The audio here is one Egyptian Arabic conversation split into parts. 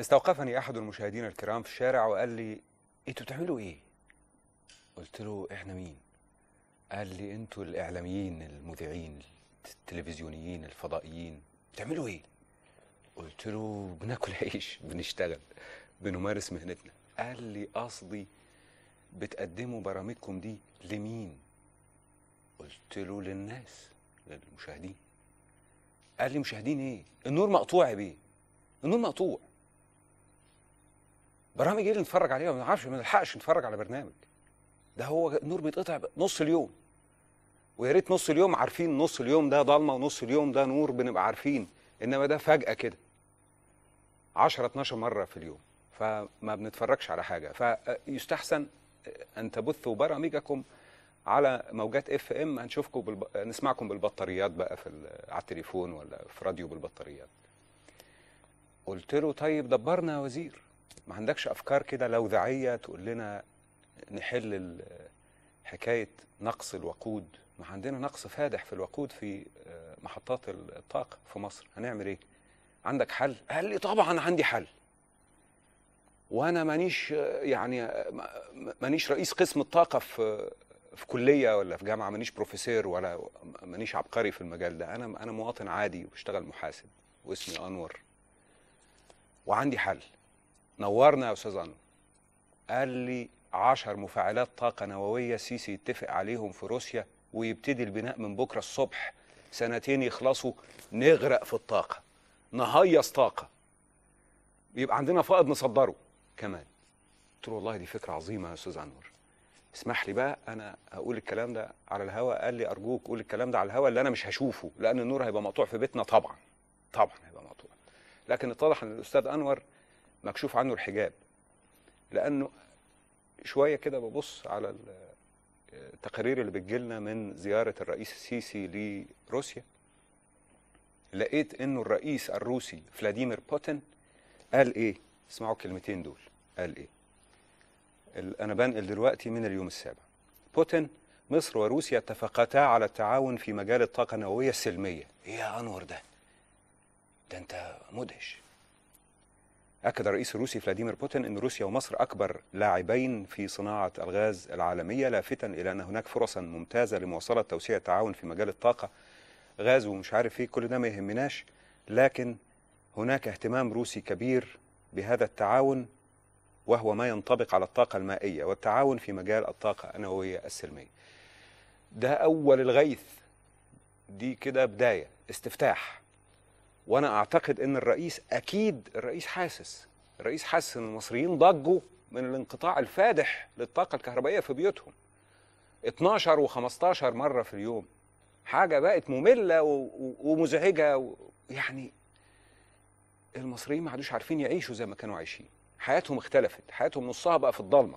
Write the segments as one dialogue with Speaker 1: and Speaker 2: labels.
Speaker 1: استوقفني احد المشاهدين الكرام في الشارع وقال لي انتوا بتعملوا ايه قلت له احنا مين قال لي انتوا الاعلاميين المذيعين التلفزيونيين الفضائيين بتعملوا ايه قلت له بناكل عيش بنشتغل بنمارس مهنتنا قال لي قصدي بتقدموا برامجكم دي لمين قلت له للناس للمشاهدين قال لي مشاهدين ايه النور مقطوع يا بيه النور مقطوع برامج ايه اللي نتفرج عليها ما نعرفش ما نلحقش نتفرج على برنامج ده هو النور بيتقطع نص اليوم ويا ريت نص اليوم عارفين نص اليوم ده ضلمه ونص اليوم ده نور بنبقى عارفين انما ده فجاه كده 10 12 مره في اليوم فما بنتفرجش على حاجه فيستحسن ان تبثوا برامجكم على موجات اف ام هنشوفكم بالب... نسمعكم بالبطاريات بقى في ال... على التليفون ولا في راديو بالبطاريات قلت له طيب دبرنا يا وزير ما عندكش افكار كده لوذعيه تقول لنا نحل ال- حكايه نقص الوقود ما عندنا نقص فادح في الوقود في آه، محطات الطاقه في مصر هنعمل ايه عندك حل قال لي طبعا عندي حل وانا مانيش آه، يعني آه، ما- مانيش رئيس قسم الطاقه في في كليه ولا في جامعه مانيش بروفيسور ولا مانيش عبقري في المجال ده انا انا مواطن عادي وبشتغل محاسب واسمي انور وعندي حل نورنا يا استاذ انور قال لي عشر مفاعلات طاقة نووية سيسي يتفق عليهم في روسيا ويبتدي البناء من بكرة الصبح سنتين يخلصوا نغرق في الطاقة نهيص طاقة يبقى عندنا فائض نصدره كمان قلت له والله دي فكرة عظيمة يا أستاذ أنور اسمح لي بقى أنا هقول الكلام ده على الهواء قال لي أرجوك قول الكلام ده على الهواء اللي أنا مش هشوفه لأن النور هيبقى مقطوع في بيتنا طبعا طبعا هيبقى مقطوع لكن اتضح أن الأستاذ أنور مكشوف عنه الحجاب لأنه شويه كده ببص على ال- التقارير اللي بتجيلنا من زياره الرئيس السيسي لروسيا لقيت انه الرئيس الروسي فلاديمير بوتين قال ايه اسمعوا الكلمتين دول قال ايه ال- انا بنقل دلوقتي من اليوم السابع بوتين مصر وروسيا اتفقتا على التعاون في مجال الطاقه النوويه السلميه ايه يا انور ده ده انت مدهش أكد الرئيس الروسي فلاديمير بوتين أن روسيا ومصر أكبر لاعبين في صناعة الغاز العالمية لافتا إلى أن هناك فرصا ممتازة لمواصلة توسيع التعاون في مجال الطاقة غاز ومش عارف إيه كل ده ما يهمناش لكن هناك اهتمام روسي كبير بهذا التعاون وهو ما ينطبق على الطاقة المائية والتعاون في مجال الطاقة النووية السلمية ده أول الغيث دي كده بداية استفتاح وانا اعتقد ان الرئيس اكيد الرئيس حاسس الرئيس حاسس ان المصريين ضجوا من الانقطاع الفادح للطاقه الكهربائيه في بيوتهم 12 و15 مره في اليوم حاجه بقت ممله و- و- ومزعجه و- يعني المصريين ما عادوش عارفين يعيشوا زي ما كانوا عايشين حياتهم اختلفت حياتهم نصها بقى في الضلمه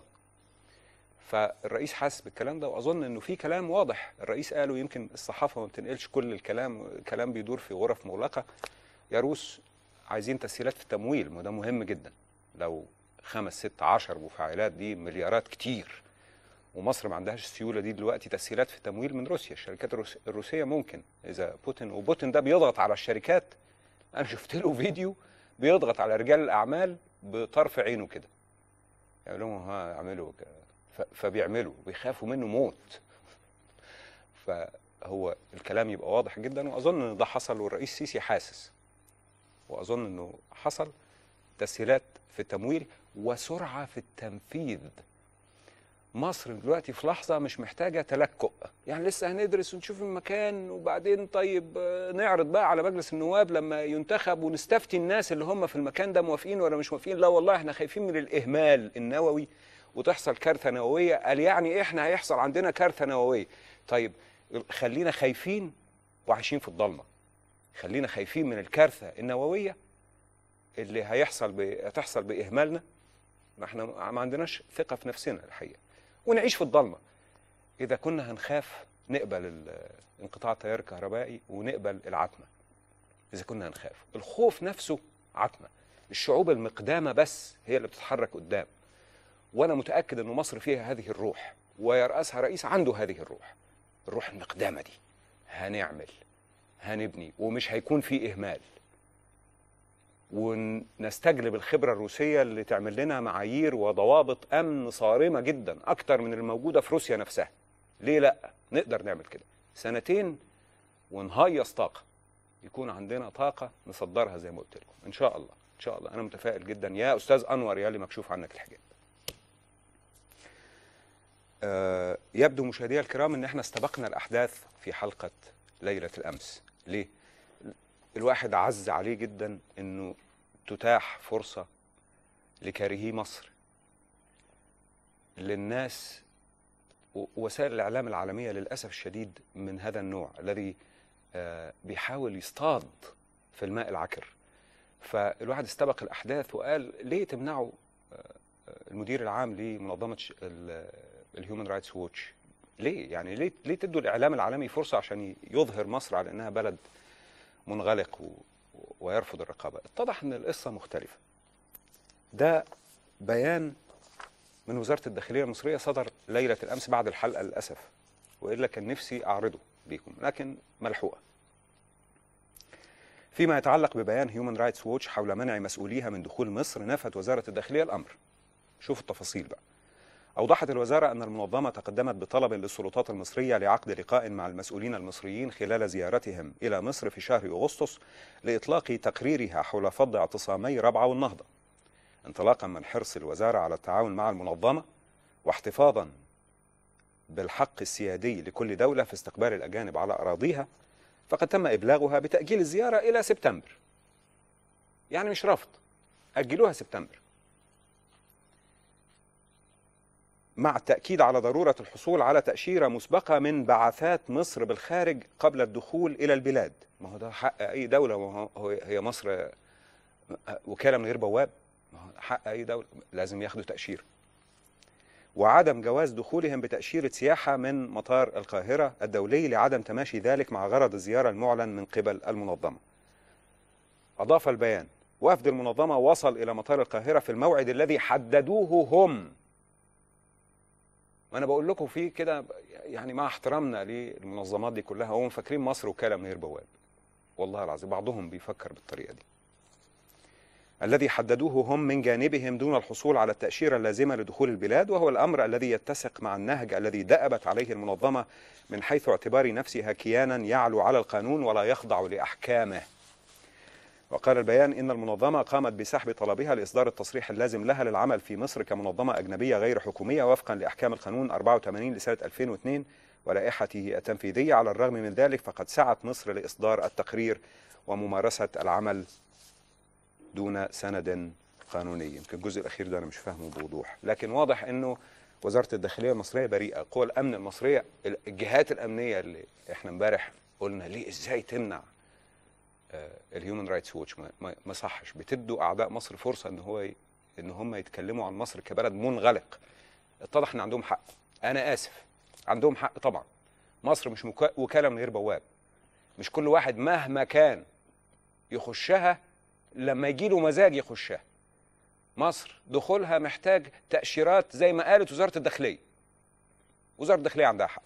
Speaker 1: فالرئيس حاسس بالكلام ده واظن انه في كلام واضح الرئيس قاله يمكن الصحافه ما بتنقلش كل الكلام الكلام بيدور في غرف مغلقه يا روس عايزين تسهيلات في التمويل ما ده مهم جدا لو خمس ست عشر مفاعلات دي مليارات كتير ومصر ما عندهاش السيوله دي دلوقتي تسهيلات في التمويل من روسيا الشركات الروس- الروسيه ممكن اذا بوتين وبوتين ده بيضغط على الشركات انا شفت له فيديو بيضغط على رجال الاعمال بطرف عينه كده يقول لهم ها اعملوا ك- ف- فبيعملوا بيخافوا منه موت فهو الكلام يبقى واضح جدا واظن ان ده حصل والرئيس السيسي حاسس واظن انه حصل تسهيلات في التمويل وسرعه في التنفيذ مصر دلوقتي في لحظه مش محتاجه تلكؤ يعني لسه هندرس ونشوف المكان وبعدين طيب آه، نعرض بقى على مجلس النواب لما ينتخب ونستفتي الناس اللي هم في المكان ده موافقين ولا مش موافقين لا والله احنا خايفين من الاهمال النووي وتحصل كارثه نوويه قال يعني احنا هيحصل عندنا كارثه نوويه طيب خلينا خايفين وعايشين في الضلمه خلينا خايفين من الكارثه النوويه اللي هيحصل ب... هتحصل باهمالنا ما احنا ما عندناش ثقه في نفسنا الحقيقه ونعيش في الضلمه اذا كنا هنخاف نقبل ال- انقطاع التيار الكهربائي ونقبل العتمه اذا كنا هنخاف الخوف نفسه عتمه الشعوب المقدامه بس هي اللي بتتحرك قدام وانا متاكد ان مصر فيها هذه الروح ويرأسها رئيس عنده هذه الروح الروح المقدامه دي هنعمل هنبني ومش هيكون في اهمال ونستجلب الخبره الروسيه اللي تعمل لنا معايير وضوابط امن صارمه جدا اكتر من الموجوده في روسيا نفسها ليه لا نقدر نعمل كده سنتين ونهيص طاقه يكون عندنا طاقه نصدرها زي ما قلت لكم ان شاء الله ان شاء الله انا متفائل جدا يا استاذ انور يا اللي مكشوف عنك الحجاب آه، يبدو مشاهدينا الكرام ان احنا استبقنا الاحداث في حلقه ليله الامس ليه الواحد عز عليه جدا انه تتاح فرصه لكارهي مصر للناس و- وسائل الاعلام العالميه للاسف الشديد من هذا النوع الذي آه، بيحاول يصطاد في الماء العكر فالواحد استبق الاحداث وقال ليه تمنعوا آه، المدير العام لمنظمه الهيومن رايتس ووتش ليه يعني ليه ليه تدوا الاعلام العالمي فرصه عشان ي- يظهر مصر على انها بلد منغلق و... ويرفض الرقابه اتضح ان القصه مختلفه ده بيان من وزاره الداخليه المصريه صدر ليله الامس بعد الحلقه للاسف والا كان نفسي اعرضه ليكم لكن ملحوقه فيما يتعلق ببيان هيومن رايتس ووتش حول منع مسؤوليها من دخول مصر نفت وزاره الداخليه الامر شوف التفاصيل بقى أوضحت الوزارة أن المنظمة تقدمت بطلب للسلطات المصرية لعقد لقاء مع المسؤولين المصريين خلال زيارتهم إلى مصر في شهر أغسطس لإطلاق تقريرها حول فض اعتصامي ربعة والنهضة انطلاقا من حرص الوزارة على التعاون مع المنظمة واحتفاظا بالحق السيادي لكل دولة في استقبال الأجانب على أراضيها فقد تم إبلاغها بتأجيل الزيارة إلى سبتمبر يعني مش رفض أجلوها سبتمبر مع التأكيد على ضرورة الحصول على تأشيرة مسبقة من بعثات مصر بالخارج قبل الدخول إلى البلاد ما هو ده حق أي دولة ما هو هي مصر وكالة من غير بواب ما هو حق أي دولة لازم ياخدوا تأشيرة وعدم جواز دخولهم بتأشيرة سياحة من مطار القاهرة الدولي لعدم تماشي ذلك مع غرض الزيارة المعلن من قبل المنظمة أضاف البيان وفد المنظمة وصل إلى مطار القاهرة في الموعد الذي حددوه هم وانا بقول لكم في كده يعني مع احترامنا للمنظمات دي كلها هم فاكرين مصر وكاله من غير بواب والله العظيم بعضهم بيفكر بالطريقه دي الذي حددوه هم من جانبهم دون الحصول على التأشيرة اللازمة لدخول البلاد وهو الأمر الذي يتسق مع النهج الذي دأبت عليه المنظمة من حيث اعتبار نفسها كيانا يعلو على القانون ولا يخضع لأحكامه وقال البيان إن المنظمة قامت بسحب طلبها لإصدار التصريح اللازم لها للعمل في مصر كمنظمة أجنبية غير حكومية وفقا لأحكام القانون 84 لسنة 2002 ولائحته التنفيذية على الرغم من ذلك فقد سعت مصر لإصدار التقرير وممارسة العمل دون سند قانوني يمكن الجزء الأخير ده أنا مش فاهمه بوضوح لكن واضح أنه وزارة الداخلية المصرية بريئة قوى الأمن المصرية الجهات الأمنية اللي إحنا امبارح قلنا ليه إزاي تمنع الهيومن رايتس ووتش ما, ما صحش بتدوا اعداء مصر فرصه ان هو ي... ان هم يتكلموا عن مصر كبلد منغلق اتضح ان عندهم حق انا اسف عندهم حق طبعا مصر مش مكا... وكاله من غير بواب مش كل واحد مهما كان يخشها لما يجي له مزاج يخشها مصر دخولها محتاج تاشيرات زي ما قالت وزاره الداخليه وزاره الداخليه عندها حق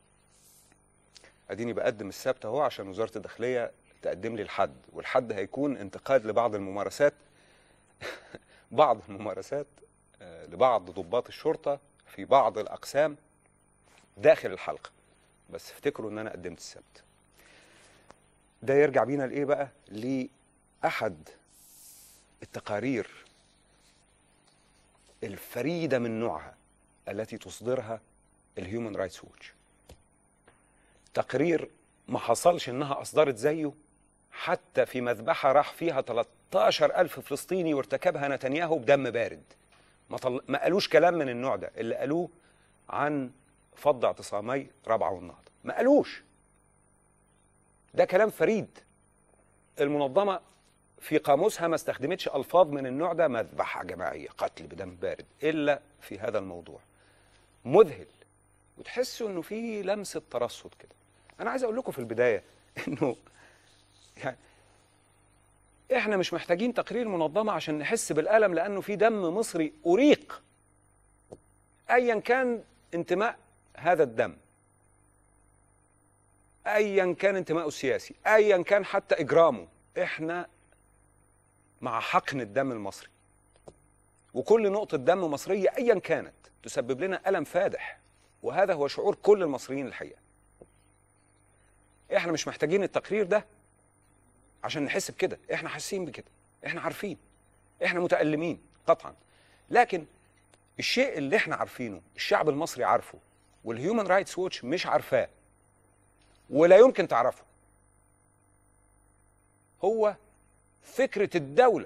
Speaker 1: اديني بقدم السبت اهو عشان وزاره الداخليه تقدم لي الحد والحد هيكون انتقاد لبعض الممارسات بعض الممارسات لبعض ضباط الشرطة في بعض الأقسام داخل الحلقة بس افتكروا ان انا قدمت السبت ده يرجع بينا لايه بقى لأحد التقارير الفريدة من نوعها التي تصدرها الهيومن رايتس ووتش تقرير ما حصلش انها اصدرت زيه حتى في مذبحه راح فيها 13 ألف فلسطيني وارتكبها نتنياهو بدم بارد ما, طل... ما قالوش كلام من النوع ده اللي قالوه عن فض اعتصامي رابعه والنهضه ما قالوش ده كلام فريد المنظمه في قاموسها ما استخدمتش الفاظ من النوع ده مذبحه جماعيه قتل بدم بارد الا في هذا الموضوع مذهل وتحسوا انه في لمسه ترصد كده انا عايز اقول لكم في البدايه انه يعني احنا مش محتاجين تقرير منظمه عشان نحس بالالم لانه في دم مصري اريق ايا كان انتماء هذا الدم ايا كان انتمائه السياسي ايا كان حتى اجرامه احنا مع حقن الدم المصري وكل نقطة دم مصرية أيا كانت تسبب لنا ألم فادح وهذا هو شعور كل المصريين الحقيقة احنا مش محتاجين التقرير ده عشان نحس بكده احنا حاسين بكده احنا عارفين احنا متألمين قطعا لكن الشيء اللي احنا عارفينه الشعب المصري عارفه والهيومن رايتس ووتش مش عارفاه ولا يمكن تعرفه هو فكرة الدولة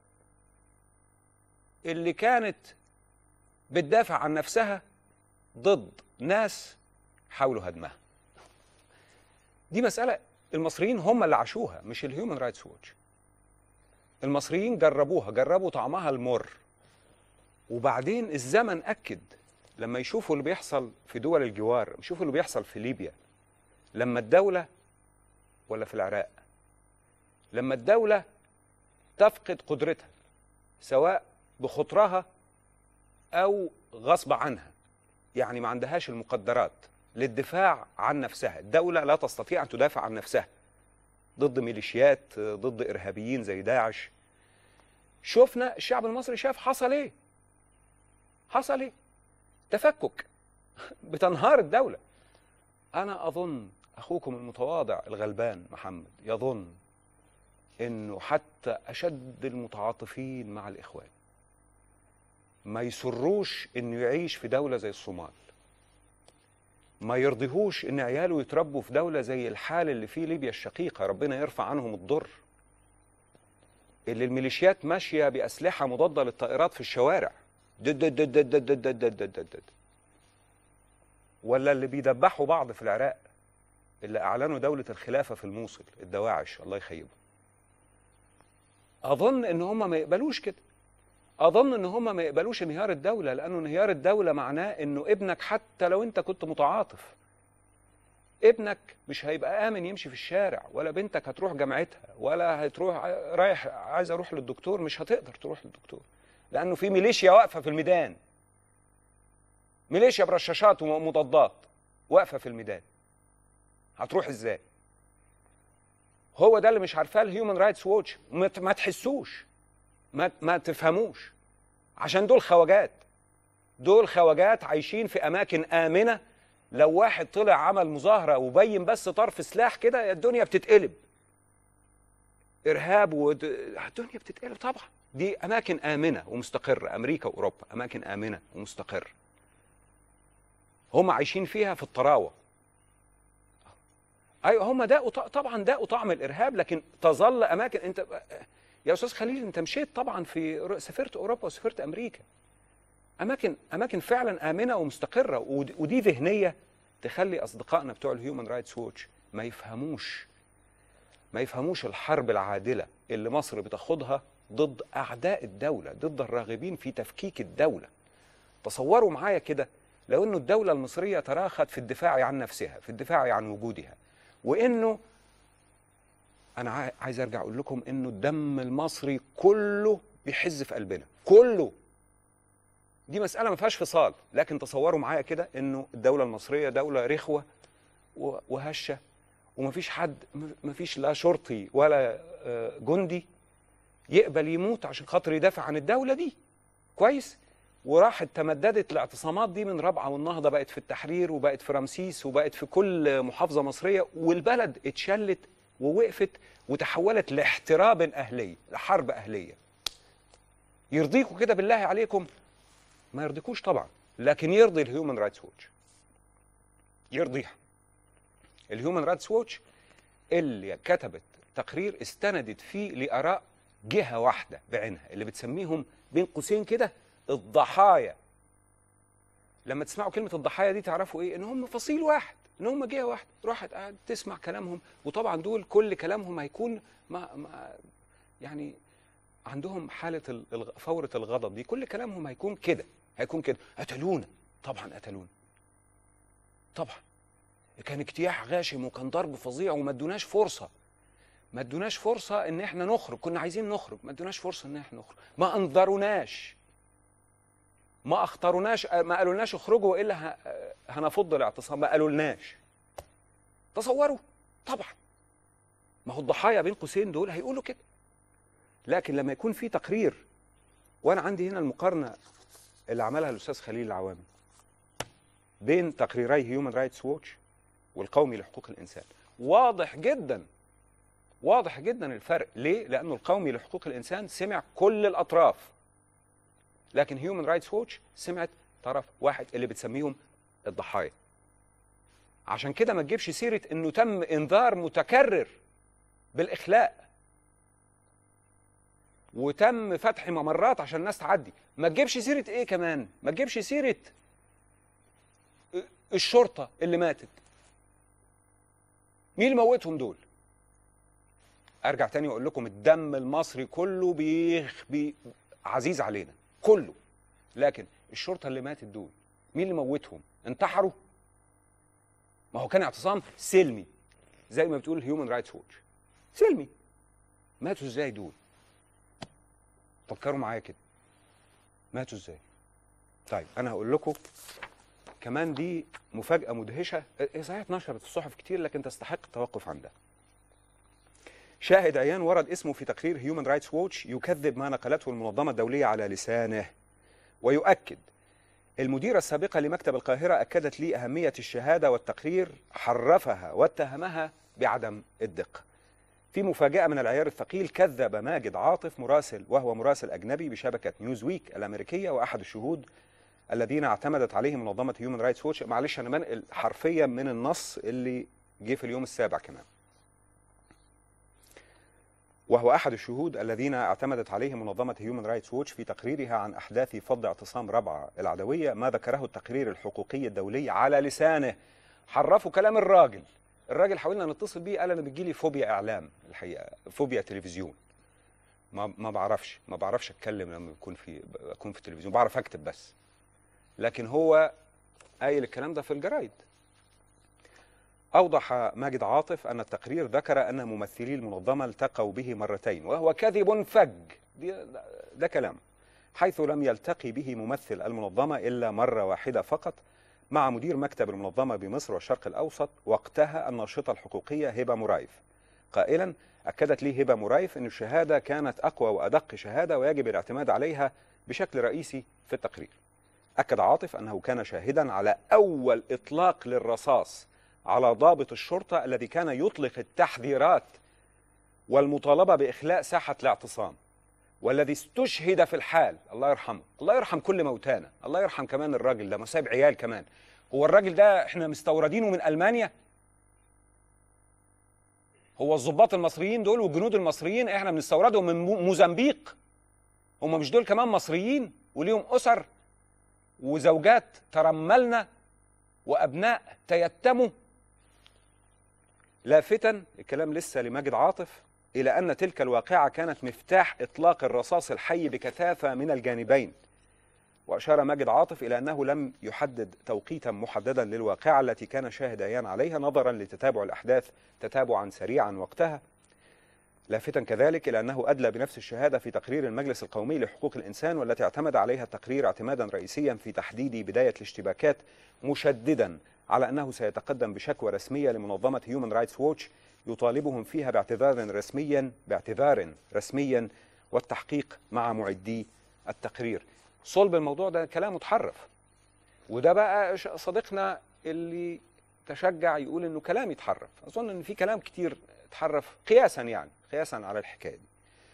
Speaker 1: اللي كانت بتدافع عن نفسها ضد ناس حاولوا هدمها دي مسألة المصريين هم اللي عاشوها مش الهيومن رايتس ووتش المصريين جربوها جربوا طعمها المر وبعدين الزمن أكد لما يشوفوا اللي بيحصل في دول الجوار يشوفوا اللي بيحصل في ليبيا لما الدولة ولا في العراق لما الدولة تفقد قدرتها سواء بخطرها أو غصب عنها يعني ما عندهاش المقدرات للدفاع عن نفسها الدولة لا تستطيع أن تدافع عن نفسها ضد ميليشيات ضد إرهابيين زي داعش شفنا الشعب المصري شاف حصل إيه حصل إيه تفكك بتنهار الدولة أنا أظن أخوكم المتواضع الغلبان محمد يظن انه حتى اشد المتعاطفين مع الاخوان ما يسروش انه يعيش في دوله زي الصومال ما يرضيهوش ان عياله يتربوا في دوله زي الحال اللي فيه ليبيا الشقيقه ربنا يرفع عنهم الضر اللي الميليشيات ماشيه باسلحه مضاده للطائرات في الشوارع دد دد دد دد دد دد دد دد ولا اللي بيدبحوا بعض في العراق اللي اعلنوا دوله الخلافه في الموصل الدواعش الله يخيبهم اظن ان هم ما يقبلوش كده اظن ان هم ما يقبلوش انهيار الدوله لانه انهيار الدوله معناه انه ابنك حتى لو انت كنت متعاطف ابنك مش هيبقى امن يمشي في الشارع ولا بنتك هتروح جامعتها ولا هتروح رايح عايز اروح للدكتور مش هتقدر تروح للدكتور لانه في ميليشيا واقفه في الميدان ميليشيا برشاشات ومضادات واقفه في الميدان هتروح ازاي هو ده اللي مش عارفاه الهيومن رايتس ووتش ما تحسوش ما ما تفهموش عشان دول خواجات دول خواجات عايشين في اماكن امنه لو واحد طلع عمل مظاهره وبين بس طرف سلاح كده الدنيا بتتقلب ارهاب ود... الدنيا بتتقلب طبعا دي اماكن امنه ومستقره امريكا واوروبا اماكن امنه ومستقره هم عايشين فيها في الطراوه ايوه هم داقوا طبعا داقوا طعم الارهاب لكن تظل اماكن انت يا استاذ خليل انت مشيت طبعا في سافرت اوروبا وسافرت امريكا اماكن اماكن فعلا امنه ومستقره ودي ذهنيه تخلي اصدقائنا بتوع الهيومن رايتس ووتش ما يفهموش ما يفهموش الحرب العادله اللي مصر بتاخدها ضد اعداء الدوله ضد الراغبين في تفكيك الدوله تصوروا معايا كده لو انه الدوله المصريه تراخت في الدفاع عن نفسها في الدفاع عن وجودها وانه انا عايز ارجع اقول لكم انه الدم المصري كله بيحز في قلبنا كله دي مساله ما فيهاش فصال لكن تصوروا معايا كده انه الدوله المصريه دوله رخوه وهشه ومفيش حد مفيش لا شرطي ولا جندي يقبل يموت عشان خاطر يدافع عن الدوله دي كويس وراحت تمددت الاعتصامات دي من رابعه والنهضه بقت في التحرير وبقت في رمسيس وبقت في كل محافظه مصريه والبلد اتشلت ووقفت وتحولت لاحتراب اهلي لحرب اهليه يرضيكم كده بالله عليكم ما يرضيكوش طبعا لكن يرضي الهيومن رايتس ووتش يرضيها الهيومن رايتس ووتش اللي كتبت تقرير استندت فيه لاراء جهه واحده بعينها اللي بتسميهم بين قوسين كده الضحايا لما تسمعوا كلمه الضحايا دي تعرفوا ايه ان هم فصيل واحد ان هم جهه واحده راحت قاعد تسمع كلامهم وطبعا دول كل كلامهم هيكون ما ما يعني عندهم حاله فوره الغضب دي كل كلامهم هيكون كده هيكون كده قتلونا طبعا قتلونا طبعا كان اجتياح غاشم وكان ضرب فظيع وما ادوناش فرصه ما ادوناش فرصه ان احنا نخرج كنا عايزين نخرج ما ادوناش فرصه ان احنا نخرج ما انظروناش ما اختاروناش ما قالولناش اخرجوا والا هنفض الاعتصام ما قالولناش تصوروا طبعا ما هو الضحايا بين قوسين دول هيقولوا كده لكن لما يكون في تقرير وانا عندي هنا المقارنه اللي عملها الاستاذ خليل العوامي بين تقريري هيومن رايتس ووتش والقومي لحقوق الانسان واضح جدا واضح جدا الفرق ليه لانه القومي لحقوق الانسان سمع كل الاطراف لكن هيومن رايتس ووتش سمعت طرف واحد اللي بتسميهم الضحايا عشان كده ما تجيبش سيره انه تم انذار متكرر بالاخلاء وتم فتح ممرات عشان الناس تعدي ما تجيبش سيره ايه كمان ما تجيبش سيره الشرطه اللي ماتت مين اللي موتهم دول ارجع تاني واقول لكم الدم المصري كله بيخ بي عزيز علينا كله لكن الشرطه اللي ماتت دول مين اللي موتهم انتحروا ما هو كان اعتصام سلمي زي ما بتقول هيومن رايتس ووتش سلمي ماتوا ازاي دول فكروا معايا كده ماتوا ازاي طيب انا هقول لكم كمان دي مفاجاه مدهشه هي صحيح اتنشرت في الصحف كتير لكن تستحق التوقف عندها شاهد عيان ورد اسمه في تقرير هيومن رايتس ووتش يكذب ما نقلته المنظمه الدوليه على لسانه ويؤكد المديرة السابقة لمكتب القاهرة أكدت لي أهمية الشهادة والتقرير حرفها واتهمها بعدم الدقة في مفاجأة من العيار الثقيل كذب ماجد عاطف مراسل وهو مراسل أجنبي بشبكة نيوزويك الأمريكية وأحد الشهود الذين اعتمدت عليهم منظمة هيومن رايتس ووتش معلش أنا بنقل حرفيا من النص اللي جه في اليوم السابع كمان وهو أحد الشهود الذين اعتمدت عليهم منظمة هيومن رايتس ووتش في تقريرها عن أحداث فض اعتصام ربعة العدوية ما ذكره التقرير الحقوقي الدولي على لسانه حرفوا كلام الراجل الراجل حاولنا نتصل بيه قال أنا بتجيلي فوبيا إعلام الحقيقة فوبيا تلفزيون ما ما بعرفش ما بعرفش أتكلم لما بكون في أكون في التلفزيون بعرف أكتب بس لكن هو قايل الكلام ده في الجرايد أوضح ماجد عاطف أن التقرير ذكر أن ممثلي المنظمة التقوا به مرتين وهو كذب فج ده, ده كلام حيث لم يلتقي به ممثل المنظمة إلا مرة واحدة فقط مع مدير مكتب المنظمة بمصر والشرق الأوسط وقتها الناشطة الحقوقية هبة مرايف قائلا أكدت لي هبة مرايف أن الشهادة كانت أقوى وأدق شهادة ويجب الاعتماد عليها بشكل رئيسي في التقرير أكد عاطف أنه كان شاهدا على أول إطلاق للرصاص على ضابط الشرطة الذي كان يطلق التحذيرات والمطالبة بإخلاء ساحة الاعتصام والذي استشهد في الحال الله يرحمه الله يرحم كل موتانا الله يرحم كمان الراجل ده مساب عيال كمان هو الراجل ده احنا مستوردينه من ألمانيا هو الضباط المصريين دول والجنود المصريين احنا بنستوردهم من موزمبيق هم مش دول كمان مصريين وليهم أسر وزوجات ترملنا وأبناء تيتموا لافتا الكلام لسه لماجد عاطف إلى أن تلك الواقعة كانت مفتاح إطلاق الرصاص الحي بكثافة من الجانبين وأشار ماجد عاطف إلى أنه لم يحدد توقيتا محددا للواقعة التي كان شاهد عيان عليها نظرا لتتابع الأحداث تتابعا سريعا وقتها لافتا كذلك إلى أنه أدلى بنفس الشهادة في تقرير المجلس القومي لحقوق الإنسان والتي اعتمد عليها التقرير اعتمادا رئيسيا في تحديد بداية الاشتباكات مشددا على أنه سيتقدم بشكوى رسمية لمنظمة هيومن رايتس ووتش يطالبهم فيها باعتذار رسميا باعتذار رسميا والتحقيق مع معدي التقرير صلب الموضوع ده كلام متحرف وده بقى صديقنا اللي تشجع يقول انه كلام يتحرف اظن ان في كلام كتير اتحرف قياسا يعني قياسا على الحكايه دي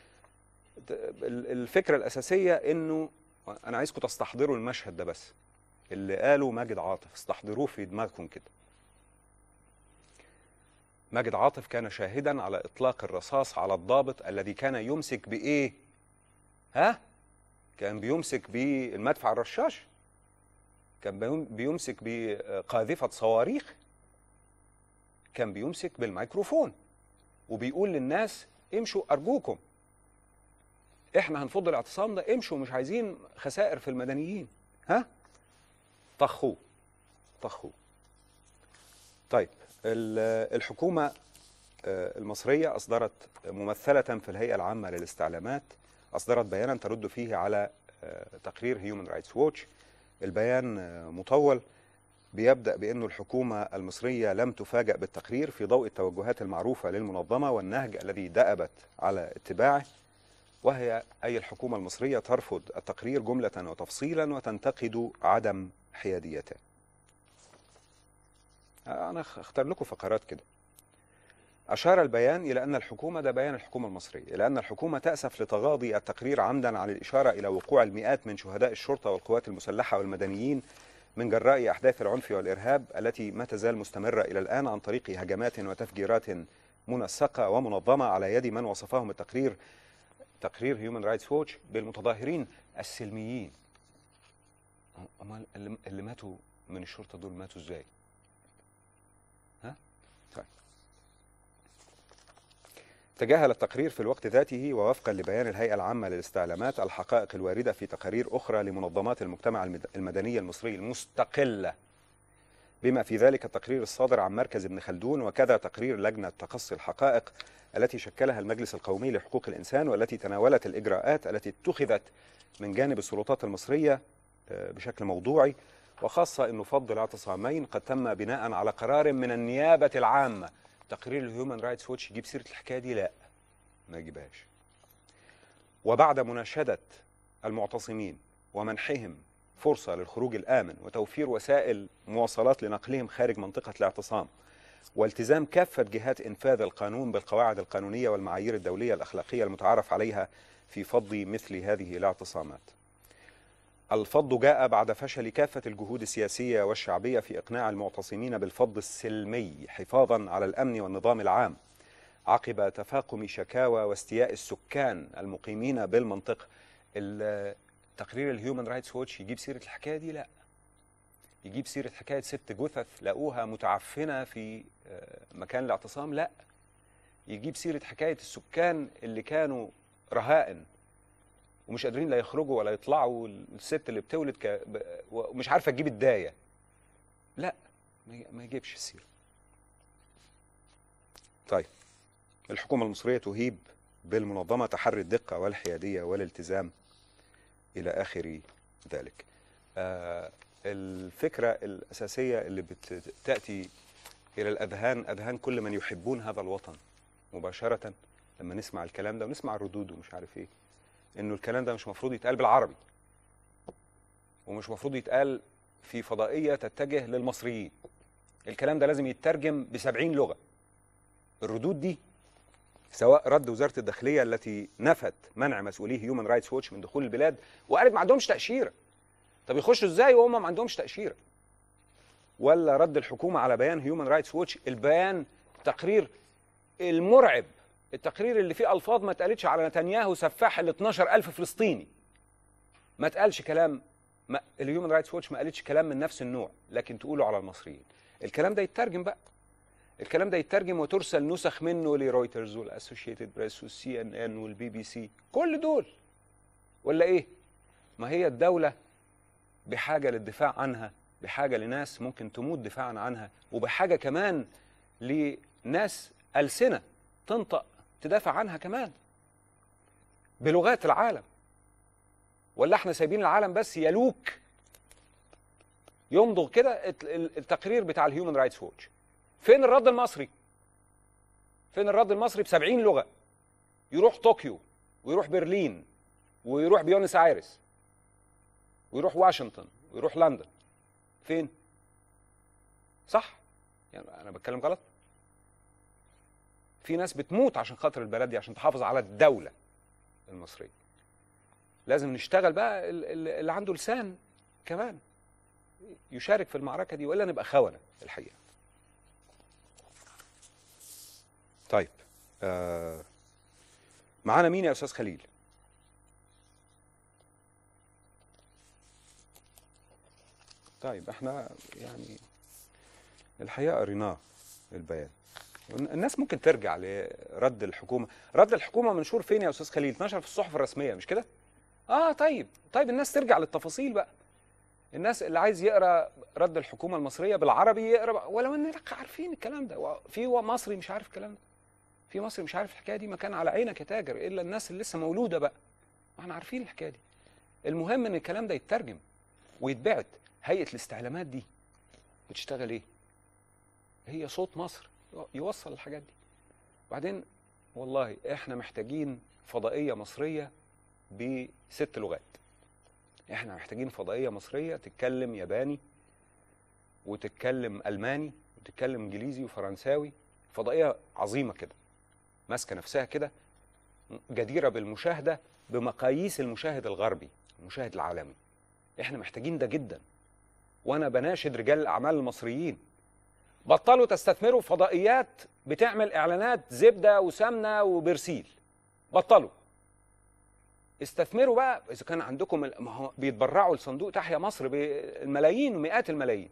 Speaker 1: الفكره الاساسيه انه انا عايزكم تستحضروا المشهد ده بس اللي قاله ماجد عاطف استحضروه في دماغكم كده ماجد عاطف كان شاهدا على اطلاق الرصاص على الضابط الذي كان يمسك بايه ها كان بيمسك بالمدفع الرشاش كان بيمسك بقاذفه صواريخ كان بيمسك بالميكروفون وبيقول للناس امشوا ارجوكم احنا هنفض الاعتصام ده امشوا مش عايزين خسائر في المدنيين ها طخوه طخوه طيب الحكومة المصرية أصدرت ممثلة في الهيئة العامة للاستعلامات أصدرت بيانا ترد فيه على تقرير هيومن رايتس ووتش البيان مطول بيبدأ بأنه الحكومة المصرية لم تفاجأ بالتقرير في ضوء التوجهات المعروفة للمنظمة والنهج الذي دأبت على اتباعه وهي أي الحكومة المصرية ترفض التقرير جملة وتفصيلا وتنتقد عدم حياديته أنا أختار لكم فقرات كده أشار البيان إلى أن الحكومة ده بيان الحكومة المصرية إلى أن الحكومة تأسف لتغاضي التقرير عمدا عن الإشارة إلى وقوع المئات من شهداء الشرطة والقوات المسلحة والمدنيين من جراء أحداث العنف والإرهاب التي ما تزال مستمرة إلى الآن عن طريق هجمات وتفجيرات منسقة ومنظمة على يد من وصفهم التقرير تقرير هيومن رايتس ووتش بالمتظاهرين السلميين أمال اللي ماتوا من الشرطة دول ماتوا إزاي؟ ها؟ طيب تجاهل التقرير في الوقت ذاته ووفقا لبيان الهيئة العامة للاستعلامات الحقائق الواردة في تقارير أخرى لمنظمات المجتمع المدني المصري المستقلة بما في ذلك التقرير الصادر عن مركز ابن خلدون وكذا تقرير لجنة تقصي الحقائق التي شكلها المجلس القومي لحقوق الإنسان والتي تناولت الإجراءات التي اتخذت من جانب السلطات المصرية بشكل موضوعي وخاصة أنه فض الاعتصامين قد تم بناء على قرار من النيابة العامة تقرير الهيومن رايتس ووتش يجيب سيرة الحكاية دي لا ما يجيبهاش وبعد مناشدة المعتصمين ومنحهم فرصة للخروج الآمن وتوفير وسائل مواصلات لنقلهم خارج منطقة الاعتصام والتزام كافة جهات إنفاذ القانون بالقواعد القانونية والمعايير الدولية الأخلاقية المتعارف عليها في فض مثل هذه الاعتصامات الفض جاء بعد فشل كافة الجهود السياسية والشعبية في إقناع المعتصمين بالفض السلمي حفاظا على الأمن والنظام العام عقب تفاقم شكاوى واستياء السكان المقيمين بالمنطقة تقرير الهيومن رايتس ووتش يجيب سيرة الحكاية دي لا يجيب سيرة حكاية ست جثث لقوها متعفنة في مكان الاعتصام لا يجيب سيرة حكاية السكان اللي كانوا رهائن ومش قادرين لا يخرجوا ولا يطلعوا الست اللي بتولد ك... ومش عارفه تجيب الدايه لا ما يجيبش السيره طيب الحكومه المصريه تهيب بالمنظمه تحري الدقه والحياديه والالتزام الى اخر ذلك آه الفكره الاساسيه اللي بتاتي الى الاذهان اذهان كل من يحبون هذا الوطن مباشره لما نسمع الكلام ده ونسمع الردود ومش عارف ايه انه الكلام ده مش مفروض يتقال بالعربي ومش مفروض يتقال في فضائيه تتجه للمصريين الكلام ده لازم يترجم ب 70 لغه الردود دي سواء رد وزاره الداخليه التي نفت منع مسؤولي هيومن رايتس ووتش من دخول البلاد وقالت ما عندهمش تاشيره طب يخشوا ازاي وهم ما عندهمش تاشيره ولا رد الحكومه على بيان هيومن رايتس ووتش البيان تقرير المرعب التقرير اللي فيه الفاظ ما اتقالتش على نتنياهو سفاح ال 12000 فلسطيني ما اتقالش كلام ما الهيومن رايتس ووتش ما قالتش كلام من نفس النوع لكن تقوله على المصريين الكلام ده يترجم بقى الكلام ده يترجم وترسل نسخ منه لرويترز والاسوشيتد بريس والسي ان ان والبي بي سي كل دول ولا ايه ما هي الدوله بحاجه للدفاع عنها بحاجه لناس ممكن تموت دفاعا عنها وبحاجه كمان لناس السنه تنطق تدافع عنها كمان بلغات العالم ولا احنا سايبين العالم بس يلوك يمضغ كده التقرير بتاع الهيومن رايتس ووتش فين الرد المصري فين الرد المصري ب 70 لغه يروح طوكيو ويروح برلين ويروح بيونس ايرس ويروح واشنطن ويروح لندن فين صح يعني انا بتكلم غلط في ناس بتموت عشان خاطر البلد دي عشان تحافظ على الدوله المصريه لازم نشتغل بقى اللي عنده لسان كمان يشارك في المعركه دي والا نبقى خونه الحقيقه طيب آه معانا مين يا استاذ خليل طيب احنا يعني الحقيقه قريناه البيان الناس ممكن ترجع لرد الحكومه رد الحكومه منشور فين يا استاذ خليل اتنشر في الصحف الرسميه مش كده اه طيب طيب الناس ترجع للتفاصيل بقى الناس اللي عايز يقرا رد الحكومه المصريه بالعربي يقرا بقى ولو ان عارفين الكلام ده في مصري مش عارف الكلام ده في مصري مش عارف الحكايه دي مكان على عينك يا تاجر الا الناس اللي لسه مولوده بقى ما احنا عارفين الحكايه دي المهم ان الكلام ده يترجم ويتبعت هيئه الاستعلامات دي بتشتغل ايه هي صوت مصر يوصل الحاجات دي وبعدين والله احنا محتاجين فضائيه مصريه بست لغات احنا محتاجين فضائيه مصريه تتكلم ياباني وتتكلم الماني وتتكلم انجليزي وفرنساوي فضائيه عظيمه كده ماسكه نفسها كده جديره بالمشاهده بمقاييس المشاهد الغربي المشاهد العالمي احنا محتاجين ده جدا وانا بناشد رجال الاعمال المصريين بطلوا تستثمروا في فضائيات بتعمل اعلانات زبده وسمنه وبرسيل بطلوا استثمروا بقى اذا كان عندكم ال- ما هو بيتبرعوا لصندوق تحيا مصر بالملايين ومئات الملايين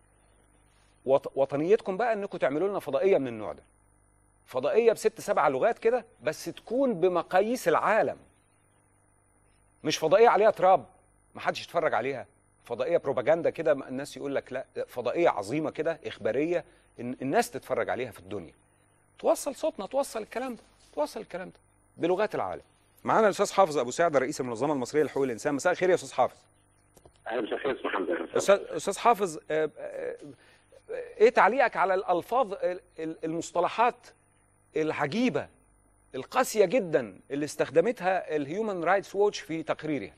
Speaker 1: وط- وطنيتكم بقى انكم تعملوا لنا فضائيه من النوع ده فضائيه بست سبع لغات كده بس تكون بمقاييس العالم مش فضائيه عليها تراب ما حدش يتفرج عليها فضائيه بروباجندا كده الناس يقول لك لا فضائيه عظيمه كده اخباريه إن الناس تتفرج عليها في الدنيا توصل صوتنا توصل الكلام ده توصل الكلام ده بلغات العالم معانا الاستاذ حافظ ابو سعد رئيس المنظمه المصريه لحقوق الانسان مساء الخير يا استاذ حافظ
Speaker 2: اهلا مساء الخير اسمح حمد
Speaker 1: استاذ استاذ حافظ آه، آه، ايه تعليقك على الالفاظ ال- ال- المصطلحات العجيبه القاسيه جدا اللي استخدمتها الهيومن رايتس ووتش في تقريرها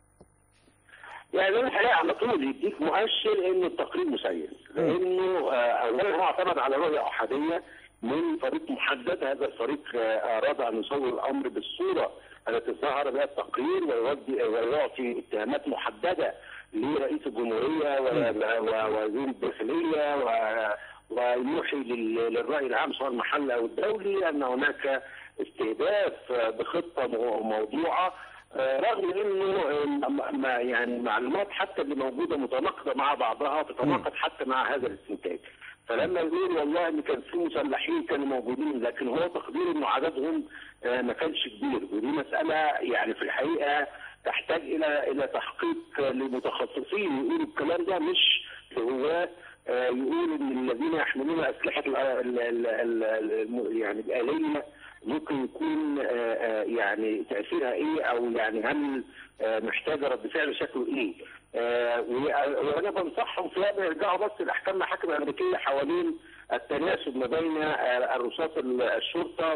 Speaker 2: يعني انا الحقيقه على طول يديك مؤشر ان التقرير مسير لانه آه، اولا هو اعتمد على رؤيه احاديه من فريق محدد هذا الفريق آه، اراد ان يصور الامر بالصوره التي ظهر بها التقرير ويودي ويعطي اتهامات محدده لرئيس الجمهوريه و- و- ووزير الداخليه و- ويوحي لل- للراي العام سواء المحلي او الدولي ان هناك استهداف آه، بخطه مو- موضوعه آه، رغم انه آه، م- ما- يعني المعلومات حتى اللي موجوده متناقضه مع بعضها تتناقض حتى مع هذا الاستنتاج فلما يقول والله ان كان في مسلحين كانوا موجودين لكن هو تقدير انه عددهم آه، ما كانش كبير ودي مساله يعني في الحقيقه تحتاج الى الى تحقيق آه، لمتخصصين يقولوا الكلام ده مش هو آه، يقول ان الذين يحملون اسلحه ال- ال- ال- ال- الم- يعني الاليه ممكن يكون آه، آه، يعني تاثيرها ايه او يعني هل آه، محتاجه رد فعل شكله ايه؟ آه، و- وانا بنصحهم في هذا يرجعوا بس لاحكام المحاكم الامريكيه حوالين التناسب ما بين آه، الرصاص ال- الشرطه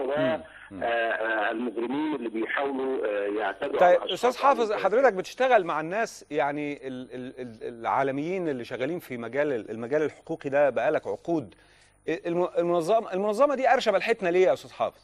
Speaker 2: والمجرمين اللي بيحاولوا آه، يعتدوا
Speaker 1: طيب
Speaker 2: على
Speaker 1: استاذ
Speaker 2: أشخاص
Speaker 1: حافظ
Speaker 2: أو-
Speaker 1: حضرتك بتشتغل مع الناس يعني ال- ال- ال- العالميين اللي شغالين في مجال المجال الحقوقي ده بقالك عقود الم- المنظمه المنظمه دي ارشب الحتنا ليه يا استاذ حافظ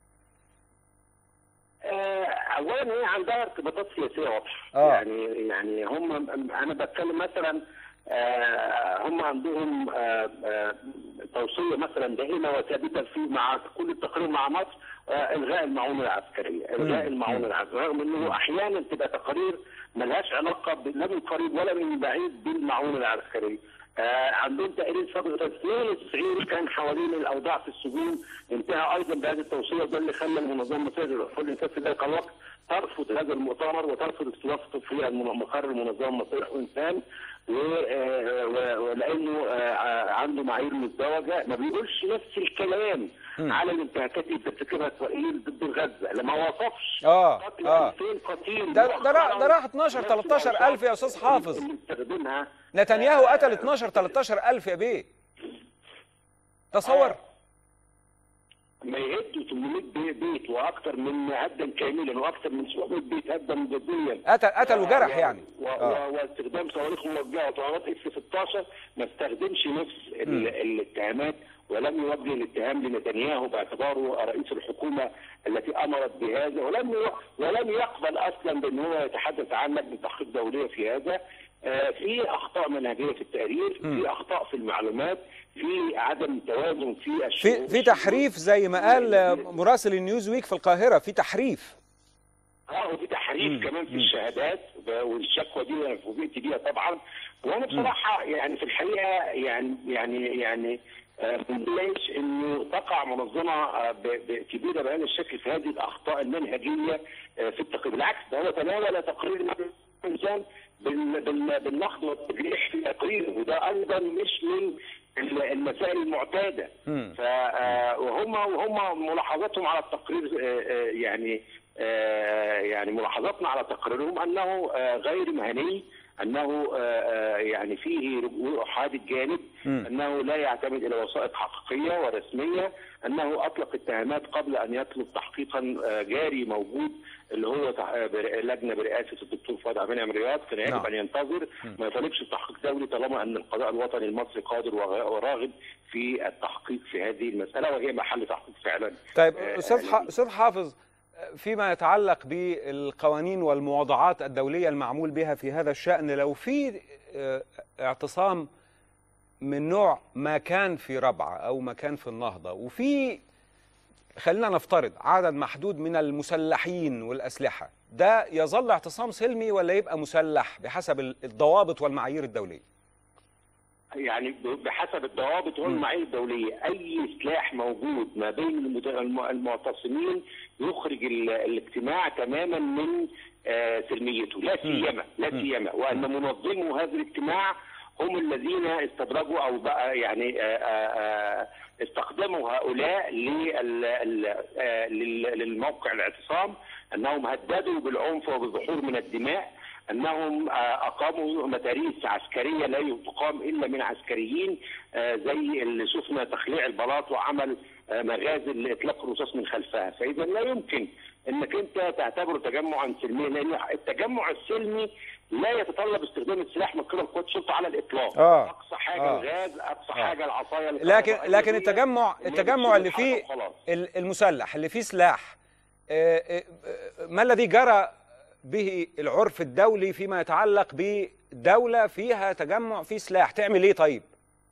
Speaker 2: آه، اولا هي عندها ارتباطات سياسيه واضحه
Speaker 1: آه.
Speaker 2: يعني يعني هم انا بتكلم مثلا آه، هم عندهم آه، آه، توصيه مثلا دائمه وثابته في مع كل التقارير مع مصر آه، الغاء المعونه العسكريه، الغاء المعونه العسكريه رغم انه احيانا تبقى تقارير ملهاش علاقه ب- لا من قريب ولا من بعيد بالمعونه العسكريه. آه، عندهم تقرير صدر 92 كان حوالين الاوضاع في السجون انتهى ايضا بهذه التوصيه وده اللي خلى المنظمه المصريه للحقوق الانسان في ذلك الوقت ترفض هذا المؤتمر وترفض استضافته في الم- مقر المنظمه المصريه للحقوق الانسان و- آه، و- ولانه آه، عنده معايير مزدوجه ما بيقولش نفس الكلام على الانتهاكات اللي بترتكبها اسرائيل ضد غزه لما وصفش
Speaker 1: آه،
Speaker 2: قتل
Speaker 1: آه.
Speaker 2: 2000 قتيل
Speaker 1: ده- ده راح- ده راح
Speaker 2: مؤخراً
Speaker 1: 12
Speaker 2: نفس
Speaker 1: 13 ألف يا أستاذ حافظ.
Speaker 2: اللي بيستخدمها
Speaker 1: نتنياهو قتل 12 13 الف يا بيه تصور
Speaker 2: آه. ما يهدوا 800 بي- بيت واكثر من هدا كاملا واكثر من 700 بيت هدا جديا
Speaker 1: قتل قتل وجرح يعني
Speaker 2: و...
Speaker 1: آه.
Speaker 2: و... واستخدام صواريخ موجهه وطيارات اف 16 ما استخدمش نفس ال... الاتهامات ولم يوجه الاتهام لنتنياهو باعتباره رئيس الحكومه التي امرت بهذا ولم ي... ولم يقبل اصلا بان هو يتحدث عن لجنه تحقيق دوليه في هذا آه، في اخطاء منهجيه في التقرير في اخطاء في المعلومات في عدم توازن في الشؤون
Speaker 1: في في تحريف زي ما قال آه، مراسل النيوز ويك في القاهره في تحريف
Speaker 2: اه وفي تحريف كمان في الشهادات والشكوى دي انا فوجئت بيها طبعا وانا بصراحه يعني في الحقيقه يعني يعني يعني آه، ما بنلاقيش انه تقع منظمه آه، ب- ب- كبيره بهذا الشكل في هذه الاخطاء المنهجيه آه، في التقرير بالعكس ده هو تناول تقرير الانسان بال- بال- بالنقد والتجريح في تقريره وده ايضا مش من ال- المسائل المعتاده ف آه، وهم وهم ملاحظاتهم على التقرير آه، آه، يعني آه، يعني ملاحظاتنا على تقريرهم انه آه، غير مهني انه آه، آه، يعني فيه رجوع احاد الجانب
Speaker 1: مم.
Speaker 2: انه لا يعتمد الى وثائق حقيقيه ورسميه انه اطلق اتهامات قبل ان يطلب تحقيقا آه، جاري موجود اللي هو تح- آه، بر- لجنه برئاسه الدكتور فؤاد عبد المنعم رياض كان يجب
Speaker 1: نعم.
Speaker 2: ان ينتظر ما يطالبش بتحقيق دولي طالما ان القضاء الوطني المصري قادر وغ- وراغب في التحقيق في هذه المساله وهي محل تحقيق فعلا
Speaker 1: طيب
Speaker 2: آه،
Speaker 1: استاذ ح-
Speaker 2: آه،
Speaker 1: استاذ حافظ فيما يتعلق بالقوانين والموضوعات الدوليه المعمول بها في هذا الشان لو في آه، اعتصام من نوع ما كان في ربعه او ما كان في النهضه وفي خلينا نفترض عدد محدود من المسلحين والاسلحه ده يظل اعتصام سلمي ولا يبقى مسلح بحسب الضوابط والمعايير الدوليه
Speaker 2: يعني ب- بحسب الضوابط والمعايير الدوليه اي سلاح موجود ما بين المت- الم- المعتصمين يخرج ال- الاجتماع تماما من آه، سلميته لا سيما لا سيما وان منظمو هذا الاجتماع هم الذين استدرجوا او بقى يعني آه، آه، آه، استخدموا هؤلاء لل- ال- آه، لل- للموقع الاعتصام انهم هددوا بالعنف وبالظهور من الدماء انهم آه، اقاموا مدارس عسكريه لا تقام الا من عسكريين آه، زي اللي شفنا تخليع البلاط وعمل آه، مغازل لاطلاق الرصاص من خلفها فاذا لا يمكن انك انت تعتبره تجمعا سلميا لان التجمع السلمي لا يتطلب استخدام السلاح من قبل قوات الشرطه على الاطلاق
Speaker 1: آه.
Speaker 2: اقصى حاجه
Speaker 1: آه.
Speaker 2: الغاز اقصى
Speaker 1: آه.
Speaker 2: حاجه العصايه
Speaker 1: لكن
Speaker 2: الكهربائية
Speaker 1: لكن
Speaker 2: دي،
Speaker 1: التجمع
Speaker 2: إن هي
Speaker 1: التجمع اللي
Speaker 2: بتسيب
Speaker 1: فيه
Speaker 2: الحركة وخلاص.
Speaker 1: ال- المسلح اللي فيه سلاح آه، آه، آه، ما الذي جرى به العرف الدولي فيما يتعلق بدولة فيها تجمع فيه سلاح تعمل ايه طيب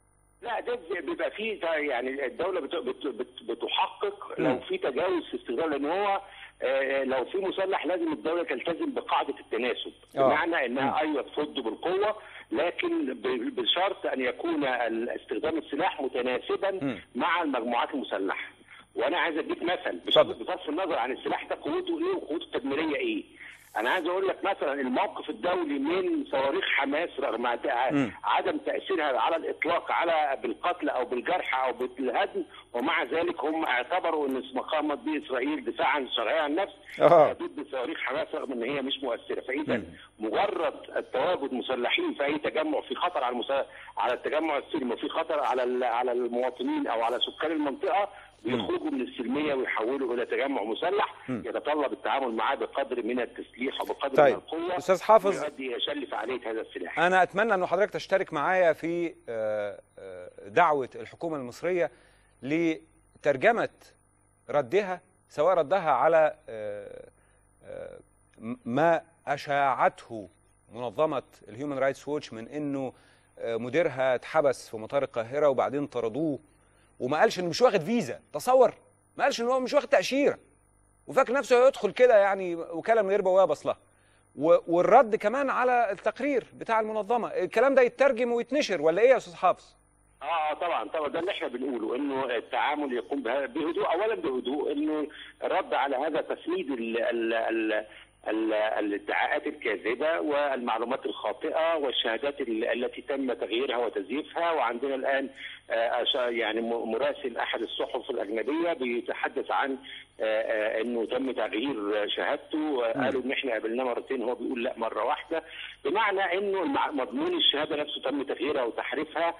Speaker 2: لا ده بيبقى فيه ده يعني الدوله بت- بت- بت- بتحقق
Speaker 1: مم.
Speaker 2: لو في تجاوز في استخدام لان هو آه، لو في مسلح لازم الدوله تلتزم بقاعده التناسب
Speaker 1: آه.
Speaker 2: بمعنى انها ايوه تفض بالقوه لكن ب- بشرط ان يكون ال- استخدام السلاح متناسبا
Speaker 1: مم.
Speaker 2: مع المجموعات المسلحه وانا عايز اديك مثل
Speaker 1: اتفضل.
Speaker 2: بصرف بصرف النظر عن السلاح ده قوته ايه وقوته التدميريه ايه انا عايز اقول لك مثلا الموقف الدولي من صواريخ حماس رغم عد-
Speaker 1: مم.
Speaker 2: عدم تاثيرها على الاطلاق على بالقتل او بالجرح او بالهدم ومع ذلك هم اعتبروا ان ما قامت به اسرائيل دفاعا عن الشرعيه عن النفس
Speaker 1: آه.
Speaker 2: ضد صواريخ حماس رغم ان هي مش مؤثره فاذا مجرد التواجد مسلحين في اي تجمع في خطر على المسا... على التجمع السلمي وفي خطر على ال... على المواطنين او على سكان المنطقه بيخرجوا من السلميه ويحولوا الى تجمع مسلح يتطلب التعامل معاه بقدر من التسليح وبقدر
Speaker 1: طيب.
Speaker 2: من القوه
Speaker 1: أستاذ حافظ.
Speaker 2: ويؤدي الى شل فعاليه هذا السلاح
Speaker 1: انا اتمنى ان حضرتك تشترك معايا في آه، آه، دعوة الحكومة المصرية لترجمة ردها سواء ردها على آه، آه، ما اشاعته منظمة الهيومن رايتس ووتش من انه آه، مديرها اتحبس في مطار القاهرة وبعدين طردوه وما قالش انه مش واخد فيزا تصور ما قالش انه هو مش واخد تأشيرة وفاكر نفسه هيدخل كده يعني وكالة من غير بوابة اصلها و- والرد كمان على التقرير بتاع المنظمة الكلام ده يترجم ويتنشر ولا ايه يا استاذ حافظ
Speaker 2: اه طبعا طبعا ده اللي احنا بنقوله انه التعامل يقوم به- بهدوء اولا بهدوء انه الرد على هذا تسميد ال ال ال ال- الادعاءات الكاذبه والمعلومات الخاطئه والشهادات ال- التي تم تغييرها وتزييفها وعندنا الان آه، أش- يعني م- مراسل احد الصحف الاجنبيه بيتحدث عن آه، آه، انه تم تغيير شهادته آه، قالوا ان احنا قابلناه مرتين هو بيقول لا مره واحده بمعنى انه المع- مضمون الشهاده نفسه تم تغييرها وتحريفها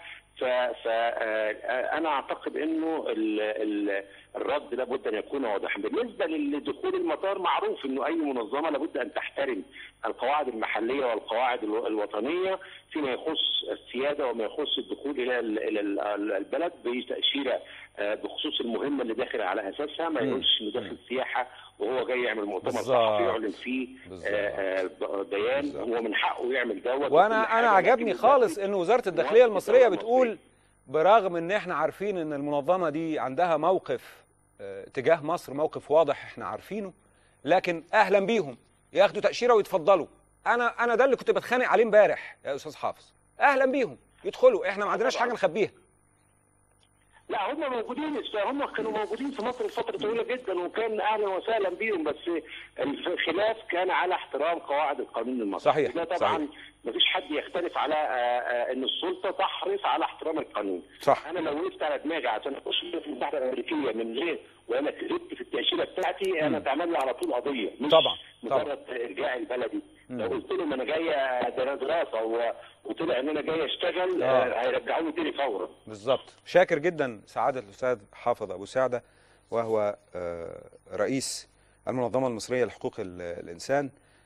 Speaker 2: فأنا أعتقد أنه ال ال الرد لابد أن يكون واضحا بالنسبة لدخول المطار معروف أنه أي منظمة لابد أن تحترم القواعد المحلية والقواعد الو- الوطنية فيما يخص السيادة وما يخص الدخول إلى ال- إلى ال- البلد بتأشيرة آه، بخصوص المهمة اللي داخل على أساسها ما يقولش إنه داخل سياحة وهو جاي يعمل مؤتمر
Speaker 1: بالظبط.
Speaker 2: صحفي يعلن فيه
Speaker 1: بالظبط.
Speaker 2: آه، آه، بيان
Speaker 1: بالظبط.
Speaker 2: هو من حقه يعمل دوت وكل
Speaker 1: وانا
Speaker 2: حاجة،
Speaker 1: انا
Speaker 2: لكن
Speaker 1: عجبني خالص ان وزاره الداخليه
Speaker 2: موظف
Speaker 1: المصريه
Speaker 2: الدولة
Speaker 1: بتقول
Speaker 2: المصرية.
Speaker 1: برغم ان احنا عارفين ان المنظمه دي عندها موقف آه، تجاه مصر موقف واضح احنا عارفينه لكن اهلا بيهم ياخدوا تاشيره ويتفضلوا انا انا ده اللي كنت بتخانق عليه امبارح يا استاذ حافظ اهلا بيهم يدخلوا احنا ما عندناش حاجه نخبيها
Speaker 2: لا هم موجودين هم كانوا موجودين في مصر لفتره طويله جدا وكان اهلا وسهلا بيهم بس الخلاف كان على احترام قواعد القانون المصري
Speaker 1: صحيح،
Speaker 2: ده طبعا
Speaker 1: صحيح.
Speaker 2: ما فيش حد يختلف على آه، آه، ان السلطه تحرص على احترام القانون
Speaker 1: صح.
Speaker 2: انا لو وقفت على دماغي عشان اخش في المحكمه الامريكيه من غير وانا كذبت في التاشيره بتاعتي انا اتعمل لي على طول قضيه مش
Speaker 1: طبعا، طبعا.
Speaker 2: مجرد ارجاع البلدي لو قلت لهم انا جايه ده دراسه و- وطلع ان انا جاي اشتغل
Speaker 1: آه.
Speaker 2: آه، هيرجعوني تاني فورا
Speaker 1: بالظبط شاكر جدا سعادة الأستاذ حافظ أبو سعدة وهو آه، رئيس المنظمة المصرية لحقوق ال- الإنسان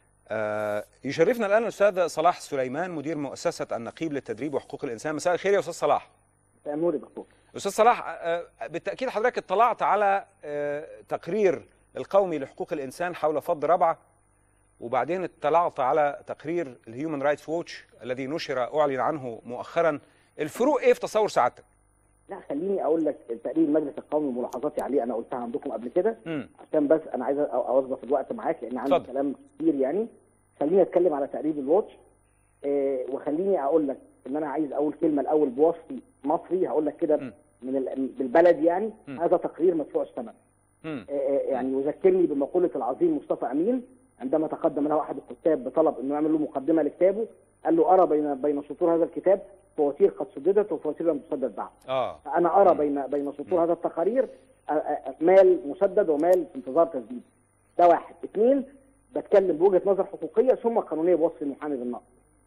Speaker 1: آه، يشرفنا الآن الأستاذ صلاح سليمان مدير مؤسسة النقيب للتدريب وحقوق الإنسان مساء الخير يا أستاذ صلاح
Speaker 3: نور يا دكتور
Speaker 1: أستاذ صلاح آه، بالتأكيد حضرتك اطلعت على آه، تقرير القومي لحقوق الإنسان حول فض ربعة وبعدين اطلعت على تقرير الهيومن رايتس ووتش الذي نشر أعلن عنه مؤخرا الفروق إيه في تصور سعادتك؟
Speaker 3: لا خليني اقول لك تقرير المجلس القومي وملاحظاتي عليه انا قلتها عندكم قبل كده
Speaker 1: مم.
Speaker 3: عشان بس انا عايز أ- اوظف الوقت معاك لان عندي
Speaker 1: اتفضل.
Speaker 3: كلام كتير يعني خليني اتكلم على تقرير الواتش آه وخليني اقول لك ان انا عايز اقول كلمه الاول بوصفي مصري هقول لك كده
Speaker 1: م.
Speaker 3: من ال- بالبلد يعني
Speaker 1: م.
Speaker 3: هذا تقرير مدفوع الثمن
Speaker 1: مم.
Speaker 3: آه، آه، يعني يذكرني بمقولة العظيم مصطفى أمين عندما تقدم له أحد الكتاب بطلب أنه يعمل له مقدمة لكتابه قال له أرى بين بين سطور هذا الكتاب فواتير قد سددت وفواتير لم تسدد بعد
Speaker 1: آه
Speaker 3: فأنا أرى بين بين سطور هذا التقارير آه، آه، مال مسدد ومال في انتظار تسديد ده واحد اثنين بتكلم بوجهة نظر حقوقية ثم قانونية بوصف المحامي بالنقد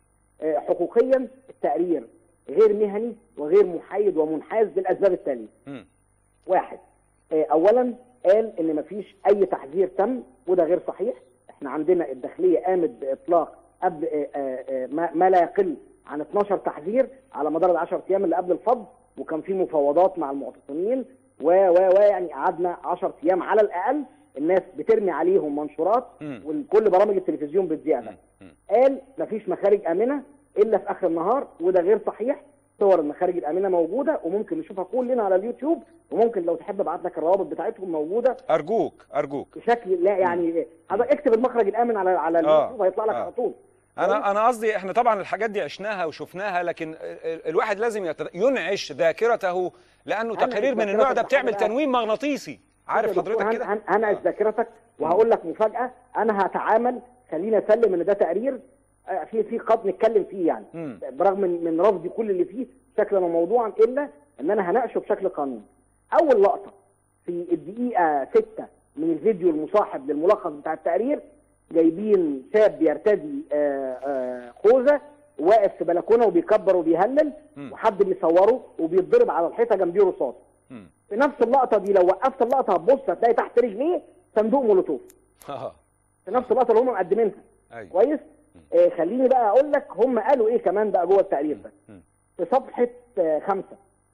Speaker 3: آه، حقوقيا التقرير غير مهني وغير محايد ومنحاز للأسباب التالية
Speaker 1: مم.
Speaker 3: واحد آه، اولا قال ان مفيش اي تحذير تم وده غير صحيح احنا عندنا الداخليه قامت باطلاق قبل آه، آه، آه، ما ما لا يقل عن 12 تحذير على مدار ال 10 ايام اللي قبل الفض وكان في مفاوضات مع المعتصمين و و و يعني قعدنا 10 ايام على الاقل الناس بترمي عليهم منشورات
Speaker 1: مم.
Speaker 3: وكل برامج التلفزيون بتذيع ده
Speaker 1: مم.
Speaker 3: قال مفيش مخارج امنه الا في اخر النهار وده غير صحيح صور المخارج الامنه موجوده وممكن نشوفها كلنا على اليوتيوب وممكن لو تحب ابعت لك الروابط بتاعتهم موجوده
Speaker 1: أرجوك أرجوك
Speaker 3: بشكل لا يعني حضرتك اكتب المخرج الامن على على
Speaker 1: آه،
Speaker 3: اليوتيوب هيطلع لك
Speaker 1: آه.
Speaker 3: على طول
Speaker 1: أنا أنا قصدي إحنا طبعا الحاجات دي عشناها وشفناها لكن ال- ال- الواحد لازم يت- ينعش ذاكرته لأنه
Speaker 3: أنا
Speaker 1: تقارير من
Speaker 3: ذاكرتك
Speaker 1: النوع ده
Speaker 3: بحاجة
Speaker 1: بتعمل
Speaker 3: بقى.
Speaker 1: تنويم مغناطيسي عارف
Speaker 3: يا دكتور،
Speaker 1: حضرتك
Speaker 3: هن-
Speaker 1: كده؟
Speaker 3: هن- هنعش ذاكرتك وهقول لك مفاجاه انا هتعامل خليني اسلم ان ده تقرير آه، في في قد نتكلم فيه يعني
Speaker 1: مم.
Speaker 3: برغم من من رفضي كل اللي فيه شكلا وموضوعا الا ان انا هناقشه بشكل قانوني. اول لقطه في الدقيقه 6 من الفيديو المصاحب للملخص بتاع التقرير جايبين شاب بيرتدي آه، آه، خوذه واقف في بلكونه وبيكبر وبيهلل
Speaker 1: مم.
Speaker 3: وحد بيصوره وبيتضرب على الحيطه جنبيه رصاص.
Speaker 1: مم.
Speaker 3: في نفس اللقطه دي لو وقفت اللقطه هتبص هتلاقي تحت رجليه صندوق مولوتوف
Speaker 1: آه.
Speaker 3: في نفس اللقطه اللي هم مقدمينها
Speaker 1: أيوه
Speaker 3: كويس آه خليني بقى اقول لك هم قالوا ايه كمان بقى جوه التقرير ده
Speaker 1: مم.
Speaker 3: في صفحه آه خمسه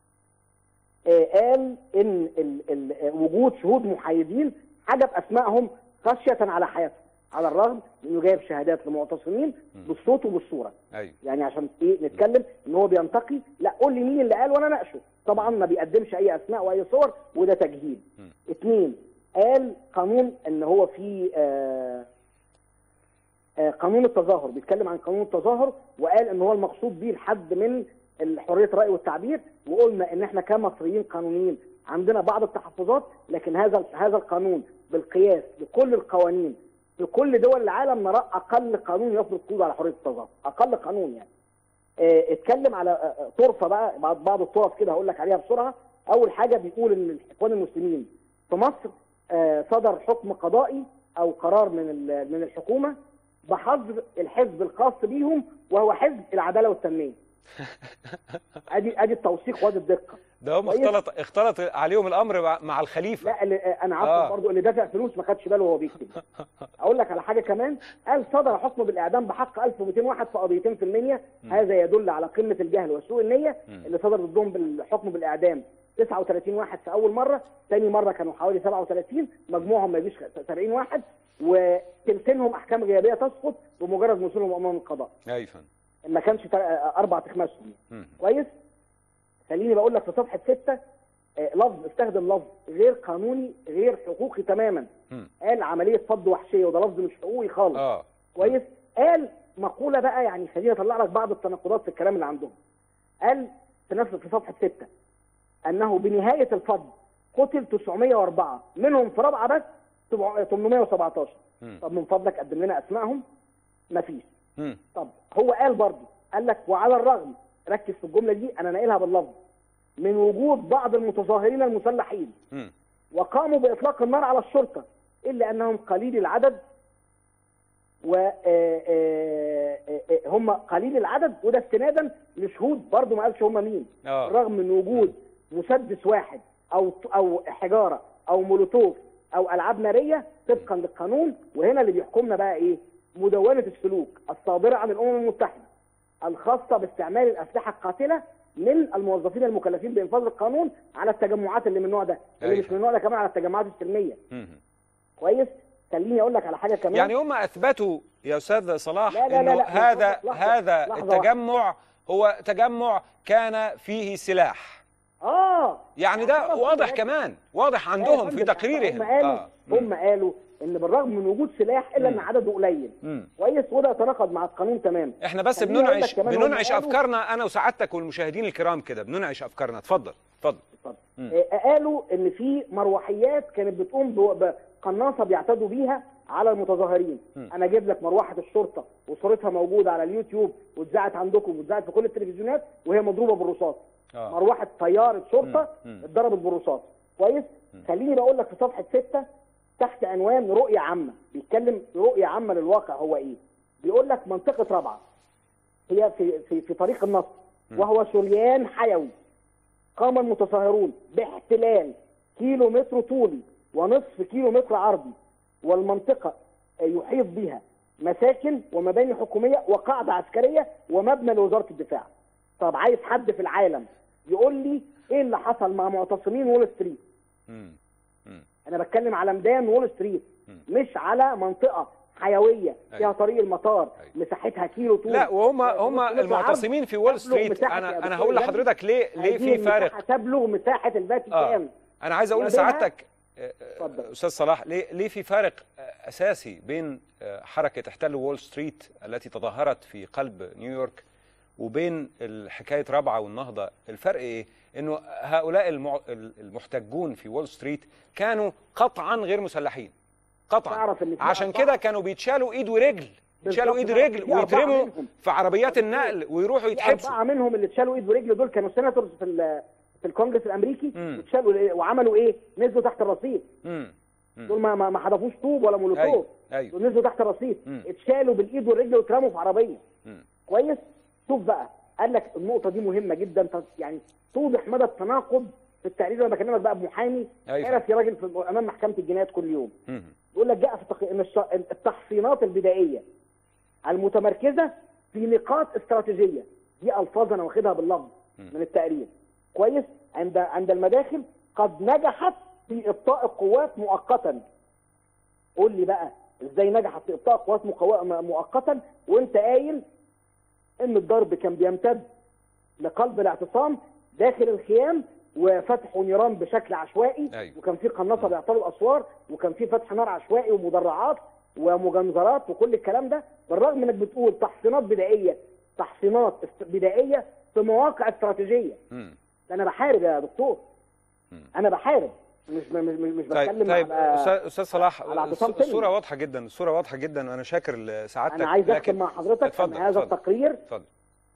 Speaker 3: آه قال ان ال ال آه، وجود شهود محايدين حجب اسمائهم خشيه على حياتهم على الرغم انه جايب شهادات لمعتصمين بالصوت وبالصوره
Speaker 1: أيوه
Speaker 3: يعني عشان ايه نتكلم ان هو بينتقي لا قول لي مين اللي قال وانا اناقشه طبعا ما بيقدمش اي اسماء واي صور وده تجهيل
Speaker 1: مم.
Speaker 3: اثنين قال قانون ان هو في آه آه قانون التظاهر بيتكلم عن قانون التظاهر وقال ان هو المقصود بيه الحد من حريه الراي والتعبير وقلنا ان احنا كمصريين قانونيين عندنا بعض التحفظات لكن هذا هذا القانون بالقياس لكل القوانين في كل دول العالم نرى اقل قانون يفرض قيود على حريه التظاهر اقل قانون يعني آه، اتكلم على آه، آه، طرفه بقى بعض بعض الطرف كده هقول لك عليها بسرعه اول حاجه بيقول ان الاخوان المسلمين في مصر آه، صدر حكم قضائي او قرار من ال- من الحكومه بحظر الحزب الخاص بيهم وهو حزب العداله والتنميه ادي ادي التوثيق وادي الدقه
Speaker 1: ده هم
Speaker 3: كويس.
Speaker 1: اختلط اختلط عليهم الأمر مع- مع الخليفة
Speaker 3: لا اللي انا عارف
Speaker 1: آه.
Speaker 3: آه. برضو اللي دافع فلوس ما خدش باله وهو بيكتب اقول لك على حاجه كمان قال صدر حكم بالاعدام بحق 1200 واحد في قضيتين في المنيا هذا يدل على قمه الجهل وسوء النيه اللي صدر ضدهم بالحكم بالاعدام 39 واحد في اول مره ثاني مره كانوا حوالي 37 مجموعهم ما يجيش 70 واحد وتلتينهم احكام غيابيه تسقط بمجرد وصولهم امام القضاء
Speaker 1: أيوه فندم.
Speaker 3: ما كانش تا- اربع تخماسهم
Speaker 1: مم.
Speaker 3: كويس خليني بقول لك في صفحه 6 لفظ استخدم لفظ غير قانوني غير حقوقي تماما
Speaker 1: مم.
Speaker 3: قال عمليه فض وحشيه وده لفظ مش حقوقي خالص
Speaker 1: آه
Speaker 3: كويس قال مقوله بقى يعني خليني اطلع لك بعض التناقضات في الكلام اللي عندهم قال في نفس في صفحه 6 انه بنهايه الفض قتل 904 منهم في رابعه بس 817
Speaker 1: مم.
Speaker 3: طب من فضلك قدم لنا اسمائهم مفيش
Speaker 1: مم.
Speaker 3: طب هو قال برضه قال لك وعلى الرغم ركز في الجمله دي انا ناقلها باللفظ من وجود بعض المتظاهرين المسلحين
Speaker 1: مم.
Speaker 3: وقاموا باطلاق النار على الشرطه الا انهم قليل العدد وهم قليل العدد وده استنادا لشهود برضه ما قالش هم مين
Speaker 1: اه
Speaker 3: رغم من وجود مسدس واحد او او حجاره او مولوتوف او العاب ناريه طبقا للقانون وهنا اللي بيحكمنا بقى ايه؟ مدونه السلوك الصادره عن الامم المتحده الخاصه باستعمال الاسلحه القاتله من الموظفين المكلفين بانفاذ القانون على التجمعات اللي من النوع ده اللي
Speaker 1: أيوة.
Speaker 3: مش من النوع ده كمان على التجمعات السلميه
Speaker 1: مم.
Speaker 3: كويس خليني اقول لك على حاجه كمان
Speaker 1: يعني هم اثبتوا يا استاذ صلاح
Speaker 3: لا لا لا
Speaker 1: انه
Speaker 3: لا،
Speaker 1: هذا
Speaker 3: لحظة، لحظة،
Speaker 1: هذا
Speaker 3: لحظة واحدة.
Speaker 1: التجمع هو تجمع كان فيه سلاح
Speaker 3: اه
Speaker 1: يعني ده
Speaker 3: خلاص،
Speaker 1: واضح
Speaker 3: خلاص.
Speaker 1: كمان واضح
Speaker 3: لا يا
Speaker 1: عندهم في
Speaker 3: فندم،
Speaker 1: تقريرهم
Speaker 3: هم قالوا
Speaker 1: آه. مم.
Speaker 3: هم قالوا ان بالرغم من وجود سلاح الا ان عدده قليل
Speaker 1: مم.
Speaker 3: كويس وده يتناقض مع القانون تماما
Speaker 1: احنا بس
Speaker 3: خليني أقول
Speaker 1: بننعش
Speaker 3: لك كمان هم
Speaker 1: بننعش
Speaker 3: قالوا-
Speaker 1: افكارنا انا وسعادتك والمشاهدين الكرام كده بننعش افكارنا اتفضل اتفضل
Speaker 3: اتفضل.
Speaker 1: مم.
Speaker 3: آه، قالوا ان في مروحيات كانت بتقوم ب- بقناصه بيعتدوا بيها على المتظاهرين
Speaker 1: مم.
Speaker 3: انا اجيب لك مروحه الشرطه وصورتها موجوده على اليوتيوب واتذاعت عندكم واتذاعت في كل التلفزيونات وهي مضروبه بالرصاص
Speaker 1: آه.
Speaker 3: مروحه طياره شرطه
Speaker 1: مم. مم.
Speaker 3: اتضربت بالرصاص كويس خليني بقول لك في صفحه 6 تحت عنوان رؤيه عامه بيتكلم رؤيه عامه للواقع هو ايه بيقول لك منطقه رابعه هي في في في طريق النصر وهو شريان حيوي قام المتظاهرون باحتلال كيلو متر طولي ونصف كيلو متر عرضي والمنطقة يحيط بها مساكن ومباني حكومية وقاعدة عسكرية ومبنى لوزارة الدفاع طب عايز حد في العالم يقول لي ايه اللي حصل مع معتصمين وول ستريت
Speaker 1: مم. مم.
Speaker 3: انا بتكلم على ميدان وول ستريت مش على منطقة حيوية فيها
Speaker 1: أيوة.
Speaker 3: طريق المطار
Speaker 1: أيوة.
Speaker 3: مساحتها كيلو طول
Speaker 1: لا وهم هم
Speaker 3: نص متر عرض.
Speaker 1: المعتصمين في وول
Speaker 3: تبلغ
Speaker 1: ستريت
Speaker 3: مساحة
Speaker 1: انا
Speaker 3: يا
Speaker 1: انا
Speaker 3: دكتور
Speaker 1: هقول
Speaker 3: جنبي.
Speaker 1: لحضرتك ليه ليه
Speaker 3: هذه
Speaker 1: في فارق
Speaker 3: المساحة تبلغ مساحة
Speaker 1: اه
Speaker 3: الفاتيكان
Speaker 1: انا عايز اقول
Speaker 3: ما بينها-
Speaker 1: لسعادتك آه، آه،
Speaker 3: اتفضل.
Speaker 1: استاذ صلاح ليه ليه في فارق آه، اساسي بين آه، حركه احتل وول ستريت التي تظاهرت في قلب نيويورك وبين حكايه رابعه والنهضه الفرق ايه انه هؤلاء المع- المحتجون في وول ستريت كانوا قطعا غير مسلحين قطعا
Speaker 3: تعرف إن في
Speaker 1: عشان
Speaker 3: أربعة-
Speaker 1: كده كانوا بيتشالوا ايد ورجل يتشالوا ايد
Speaker 3: بالظبط،
Speaker 1: ورجل
Speaker 3: في أربعة
Speaker 1: ويترموا
Speaker 3: منهم.
Speaker 1: في عربيات النقل ويروحوا
Speaker 3: في
Speaker 1: يتحبسوا
Speaker 3: أربعة منهم اللي اتشالوا إيد ورجل دول كانوا سيناتورز في ال- في الكونجرس الأمريكي
Speaker 1: مم.
Speaker 3: اتشالوا إيه؟ وعملوا إيه؟ نزلوا تحت الرصيف
Speaker 1: مم. مم.
Speaker 3: دول ما ما ما حدفوش طوب ولا مولوتوف
Speaker 1: ايوه ايوه
Speaker 3: دول نزلوا تحت الرصيف
Speaker 1: مم.
Speaker 3: اتشالوا بالإيد والرجل واترموا في عربية
Speaker 1: مم.
Speaker 3: كويس؟ شوف بقى قال لك النقطة دي مهمة جدا ت- يعني توضح مدى التناقض في التقرير انا بكلمك بقى بمحامي
Speaker 1: أيوة.
Speaker 3: عرف يا راجل في امام محكمة الجنايات كل يوم
Speaker 1: مم.
Speaker 3: يقول لك جاء في التق... ان الش... التحصينات البدائيه المتمركزه في نقاط استراتيجيه دي الفاظ انا واخدها باللفظ من التقرير كويس عند عند المداخل قد نجحت في ابطاء القوات مؤقتا قول لي بقى ازاي نجحت في ابطاء القوات مقو- م- مؤقتا وانت قايل ان الضرب كان بيمتد لقلب الاعتصام داخل الخيام وفتح نيران بشكل عشوائي
Speaker 1: أيوة.
Speaker 3: وكان في قناصه بيعطلوا الاسوار وكان في فتح نار عشوائي ومدرعات ومجنزرات وكل الكلام ده بالرغم انك بتقول تحصينات بدائيه تحصينات است- بدائيه في مواقع استراتيجيه
Speaker 1: مم.
Speaker 3: ده انا بحارب يا دكتور انا بحارب مش مش مش, مش
Speaker 1: طيب
Speaker 3: بتكلم
Speaker 1: طيب
Speaker 3: على
Speaker 1: استاذ استاذ صلاح
Speaker 3: على اعتصام
Speaker 1: الص- الصوره
Speaker 3: سلمي.
Speaker 1: واضحه جدا الصوره واضحه جدا وانا شاكر لسعادتك
Speaker 3: انا عايز
Speaker 1: لكن-
Speaker 3: اختم مع حضرتك
Speaker 1: اتفضل
Speaker 3: ان هذا
Speaker 1: اتفضل
Speaker 3: التقرير
Speaker 1: اتفضل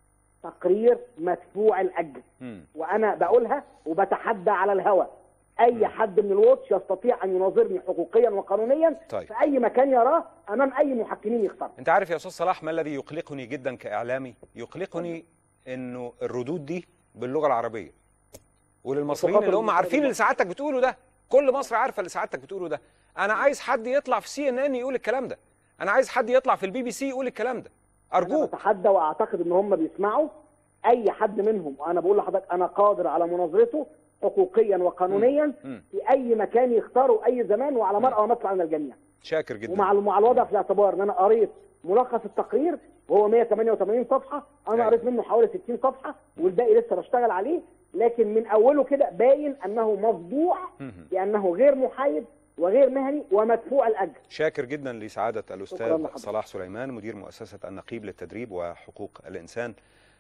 Speaker 3: تقرير مدفوع الاجر
Speaker 1: مم.
Speaker 3: وانا بقولها وبتحدى على الهوى اي حد من الواتش يستطيع ان يناظرني حقوقيا وقانونيا
Speaker 1: طيب.
Speaker 3: في اي مكان يراه امام اي محكمين يختار
Speaker 1: انت عارف يا استاذ صلاح ما الذي يقلقني جدا كاعلامي يقلقني انه الردود دي باللغه العربيه وللمصريين
Speaker 3: وخاطر
Speaker 1: اللي هم عارفين
Speaker 3: بالله.
Speaker 1: اللي سعادتك بتقوله ده كل مصر عارفه اللي سعادتك بتقوله ده انا عايز حد يطلع في سي ان ان يقول الكلام ده انا عايز حد يطلع في البي بي سي يقول الكلام ده
Speaker 3: انا
Speaker 1: ارجوك
Speaker 3: بتحدى واعتقد ان هم بيسمعوا اي حد منهم وانا بقول لحضرتك انا قادر على مناظرته حقوقيا وقانونيا
Speaker 1: مم.
Speaker 3: في اي مكان يختاروا اي زمان وعلى مرأى ومطلع من الجميع
Speaker 1: شاكر جدا
Speaker 3: ومع مع الوضع في الاعتبار ان انا قريت ملخص التقرير وهو 188 صفحه انا
Speaker 1: أيوة.
Speaker 3: قريت منه حوالي 60 صفحه والباقي لسه بشتغل عليه لكن من اوله كده باين انه مفضوح لانه غير محايد وغير مهني ومدفوع الاجر
Speaker 1: شاكر جدا لسعادة
Speaker 3: شكراً
Speaker 1: الأستاذ
Speaker 3: لحضرتك.
Speaker 1: صلاح سليمان مدير مؤسسة النقيب للتدريب وحقوق الإنسان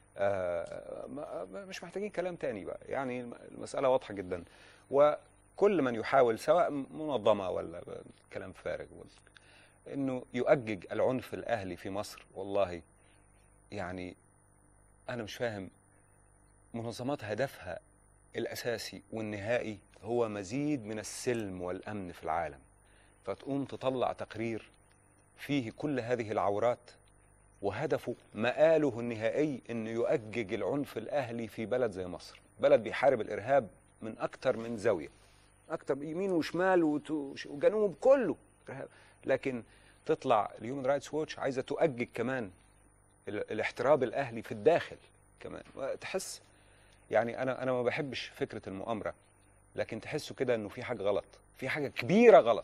Speaker 1: آه، ما- ما- مش محتاجين كلام تاني بقى يعني الم- المسألة واضحة جدا وكل من يحاول سواء منظمة ولا كلام فارغ ولا- انه يؤجج العنف الاهلي في مصر والله يعني انا مش فاهم منظمات هدفها الاساسي والنهائي هو مزيد من السلم والامن في العالم فتقوم تطلع تقرير فيه كل هذه العورات وهدفه مآله النهائي انه يؤجج العنف الاهلي في بلد زي مصر بلد بيحارب الارهاب من اكتر من زاويه اكتر يمين وشمال وت- وجنوب كله إرهاب. لكن تطلع الهيومن رايتس ووتش عايزه تؤجج كمان ال- الاحتراب الاهلي في الداخل كمان تحس يعني انا انا ما بحبش فكره المؤامره لكن تحسوا كده انه في حاجه غلط في حاجه كبيره غلط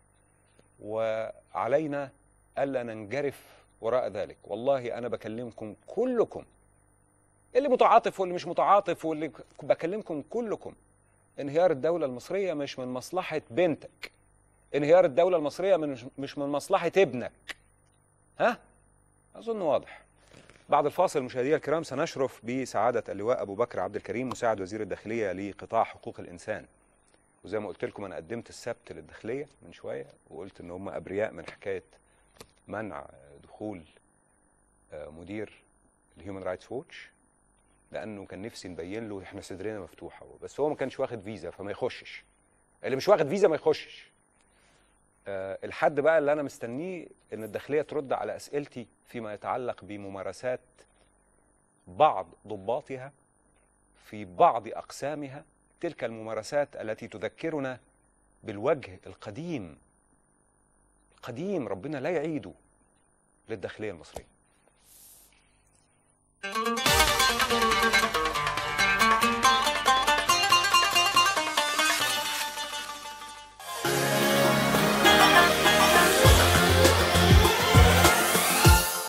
Speaker 1: وعلينا الا ننجرف وراء ذلك والله انا بكلمكم كلكم اللي متعاطف واللي مش متعاطف واللي بكلمكم كلكم انهيار الدولة المصرية مش من مصلحة بنتك انهيار الدولة المصرية من مش من مصلحة ابنك ها أظن واضح بعد الفاصل مشاهدينا الكرام سنشرف بسعادة اللواء أبو بكر عبد الكريم مساعد وزير الداخلية لقطاع حقوق الإنسان وزي ما قلت لكم أنا قدمت السبت للداخلية من شوية وقلت إن هم أبرياء من حكاية منع دخول آه، مدير الهيومن رايتس ووتش لانه كان نفسي نبين له احنا صدرنا مفتوحه بس هو ما كانش واخد فيزا فما يخشش اللي مش واخد فيزا ما يخشش أه الحد بقى اللي انا مستنيه ان الداخليه ترد على اسئلتي فيما يتعلق بممارسات بعض ضباطها في بعض اقسامها تلك الممارسات التي تذكرنا بالوجه القديم القديم ربنا لا يعيده للداخليه المصريه